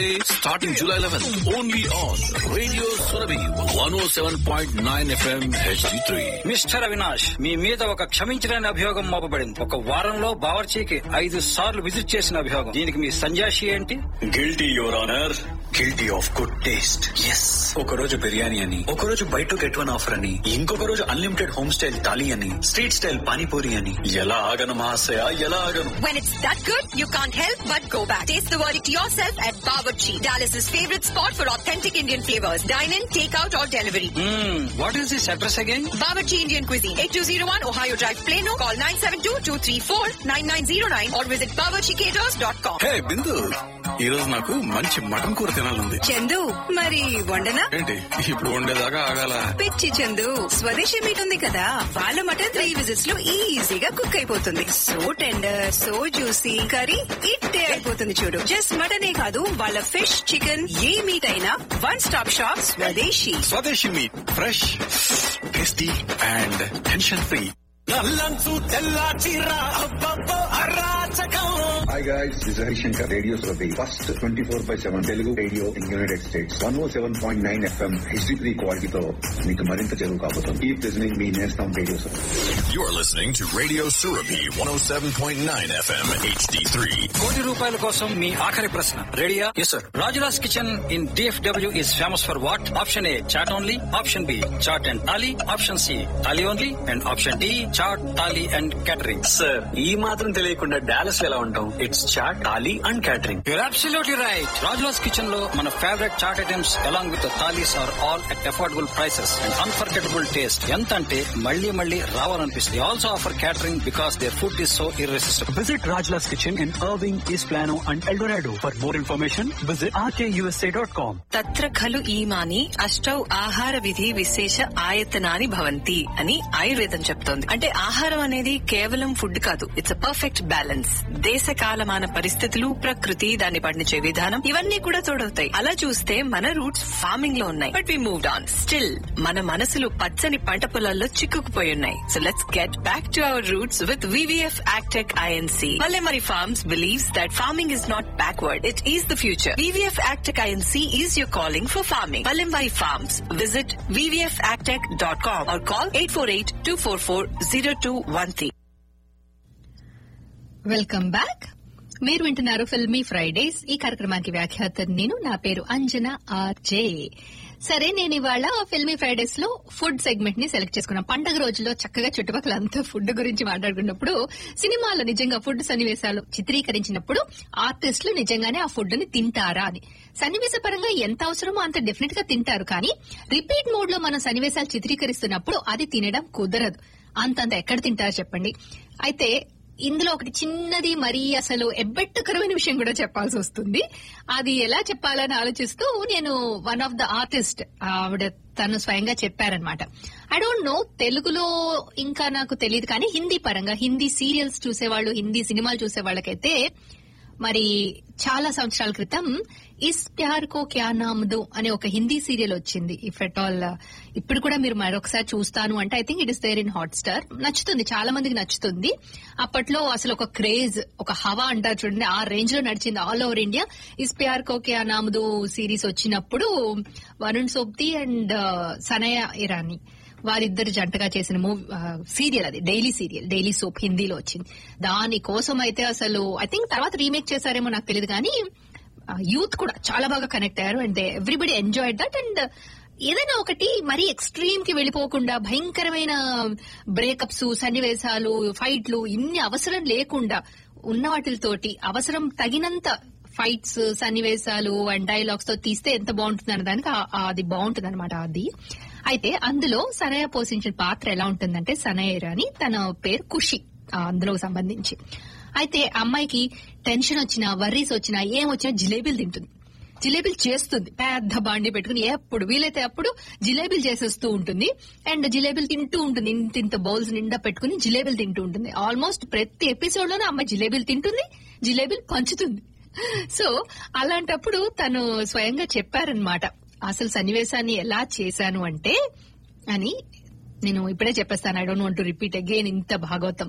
starting July 11th, only on Radio Surabhi 107.9 FM HD3. Mister Avinash మీ మీద ఒక క్షమించలేని అభియోగం మోపబడింది ఒక వారంలో బావర్చీకి ఐదు సార్లు విజిట్ చేసిన అభియోగం దీనికి మీ సంజాషి ఏంటి guilty your honour guilty of good taste yes ఒక రోజు బిర్యానీ అని ఒక రోజు buy two get one offer అని ఇంకొక రోజు అన్లిమిటెడ్ హోమ్ స్టైల్ థాలీ అని స్ట్రీట్ స్టైల్ పానీపూరి అని ఎలా ఆగను మహాశయ ఎలా ఆగను When it's that good, you can't help but go back. Taste the verdict yourself at Bawarchi, Dallas's favorite spot for authentic Indian flavors. Dine in, take out or delivery. What is this address again Bawarchi Indian Cuisine, 8201 Ohio Drive, Plano. Call 972-234-9909 or visit bawarchicaters.com. Hey Bindu ఈ రోజు నాకు మంచి mutton కూర తినాలంది చందు మరి వండనా ఏంటి ఇప్పుడు వండేదాకా ఆగాల పిచ్చి చందు స్వదేశీ మీట్ ఉంది కదా వాళ్ళ మటన్ త్రీ విజిట్స్ లో ఈజీగా కుక్ అయిపోతుంది so tender so juicy curry ఇట్టే అయిపోతుంది చూడు జస్ట్ మటనే కాదు వాళ్ళ ఫిష్ చికెన్ ఏ మీట్ అయినా one stop shop Swadeshi Swadeshi meat fresh tasty and tension free Hi guys, this is Harishankar, Radio Surabhi. First 24 by 7 Telugu radio in United States. 107.9 FM HD3 quality తో మీకు మరింత చెరువు కాబోతుంది. Keep listening మీ నేస్తం radio Surabhi. You're listening to Radio Surabhi 107.9 FM HD3. కోటి రూపాయల కోసం మీ ఆఖరి ప్రశ్న రెడీయా yes sir Rajla's kitchen in DFW is famous for what option A chaat only option B chaat and thali option C thali only and option D chaat thali and catering sir ఈ మాత్రం తెలియకుండా Dallas ఎలా ఉంటాం it's chaat thali and catering you're absolutely right Rajla's kitchen లో మన favourite chaat items along with thalis are all at affordable prices and unforgettable taste ఎంత అంటే మళ్ళీ మళ్ళీ రావాలనిపిస్తుంది also offer catering because there food is so irresistible Visit Rajla's Kitchen in Irving, East Plano, and El Dorado. For more information, visit rkusa.com. తత్ర ఖలు ఈమాని అష్టౌ ఆహార విధి విశేష ఆయతనాని భవంతి అని ఆయుర్వేదం చెప్తోంది అంటే ఆహారం అనేది కేవలం ఫుడ్ కాదు ఇట్స్ అ పర్ఫెక్ట్ బ్యాలెన్స్ దేశ కాలమాన పరిస్థితులు ప్రకృతి దాన్ని పండించే విధానం ఇవన్నీ కూడా తోడవుతాయి అలా చూస్తే మన రూట్స్ ఫార్మింగ్ లో ఉన్నాయి but we moved on still మన మనసులు పచ్చని పంట పొలాల్లో చిక్కుకుపోయి ఉన్నాయి so let's get back to our roots with VVF agtech INC Palemari Farms believes that farming is not backward, it is the future. VVF Agtech INC is your calling for farming. Palemari Farms. Visit vvfagtech.com or call 848-244-0213. Welcome back మీరు వింటున్నారు filmy Fridays ఈ కార్యక్రమానికి వ్యాఖ్యాత నేను నా పేరు అంజన RJ సరే నేను ఇవాళ ఫిల్మీ ఫ్రైడేస్ లో ఫుడ్ సెగ్మెంట్ ని సెలెక్ట్ చేసుకున్నాను పండగ రోజుల్లో చక్కగా చుట్టుపక్కల అంతా ఫుడ్ గురించి మాట్లాడుకున్నప్పుడు సినిమాలో నిజంగా ఫుడ్ సన్నివేశాలు చిత్రీకరించినప్పుడు ఆర్టిస్టులు నిజంగానే ఆ ఫుడ్ ని తింటారా అని సన్నివేశ పరంగా ఎంత అవసరమో అంత డెఫినెట్ గా తింటారు కానీ రిపీట్ మోడ్ లో మనం సన్నివేశాలు చిత్రీకరిస్తున్నప్పుడు అది తినడం కుదరదు అంతంత ఎక్కడ తింటారు చెప్పండి అయితే ఇందులో ఒకటి చిన్నది మరీ అసలు ఎబ్బెట్టకరమైన విషయం కూడా చెప్పాల్సి వస్తుంది అది ఎలా చెప్పాలని ఆలోచిస్తూ నేను వన్ ఆఫ్ ద ఆర్టిస్ట్ ఆవిడ తను స్వయంగా చెప్పారనమాట ఐ డోంట్ నో తెలుగులో ఇంకా నాకు తెలియదు కానీ హిందీ పరంగా హిందీ సీరియల్స్ చూసేవాళ్ళు హిందీ సినిమాలు చూసే వాళ్ళకైతే మరి చాలా సంవత్సరాల క్రితం ఇస్ ప్యార్ కో క్యా నామ్ దో అనే ఒక హిందీ సీరియల్ వచ్చింది ఇఫ్ ఎట్ ఆల్ ఇప్పుడు కూడా మీరు మరొకసారి చూస్తాను అంటే I think it is there in Hotstar నచ్చుతుంది చాలా మందికి నచ్చుతుంది అప్పట్లో అసలు ఒక క్రేజ్ ఒక హవా అంటారు చూడండి ఆ రేంజ్ లో నడిచింది all over India Iss Pyaar Ko Kya Naam Do series వచ్చినప్పుడు వరుణ్ సోప్తి అండ్ సనయ ఇరానీ వారిద్దరు జంటగా చేసిన మూవీ సీరియల్ అది డైలీ సీరియల్ డైలీ సోప్ హిందీలో వచ్చింది దాని కోసం అయితే అసలు ఐ థింక్ తర్వాత రీమేక్ చేశారేమో నాకు తెలియదు కానీ యూత్ కూడా చాలా బాగా కనెక్ట్ అయ్యారు and everybody enjoy that and ఏదైనా ఒకటి మరీ ఎక్స్ట్రీమ్ కి వెళ్ళిపోకుండా భయంకరమైన బ్రేకప్స్ సన్నివేశాలు ఫైట్లు ఇన్ని అవసరం లేకుండా ఉన్న వాటితోటి అవసరం తగినంత ఫైట్స్ సన్నివేశాలు అండ్ డైలాగ్స్ తో తీస్తే ఎంత బాగుంటుంది అన్న దానికి ఆ- ఆ- అది బాగుంటుంది అనమాట అది అయితే అందులో సనయ పోషించిన పాత్ర ఎలా ఉంటుందంటే సనయ ఇరాని తన పేరు ఖుషి ఆ అందులో సంబంధించి అయితే అమ్మాయికి టెన్షన్ వచ్చినా వర్రీస్ వచ్చినా ఏం వచ్చినా జిలేబీలు తింటుంది జిలేబీలు చేస్తుంది పెద్ద బాండి పెట్టుకుని ఎప్పుడు వీలైతే అప్పుడు జిలేబీలు చేసేస్తూ ఉంటుంది అండ్ జిలేబీలు తింటూ ఉంటుంది ఇంత ఇంత బౌల్స్ నిండా పెట్టుకుని జిలేబీలు తింటూ ఉంటుంది ఆల్మోస్ట్ ప్రతి ఎపిసోడ్ లోనూ అమ్మాయి జిలేబీలు తింటుంది జిలేబీలు పంచుతుంది సో అలాంటప్పుడు తను స్వయంగా చెప్పారనమాట అసలు సన్నివేశాన్ని ఎలా చేశాను అంటే అని నేను ఇప్పుడే చెప్పేస్తాను I don't want to repeat again ఇంత భాగవతం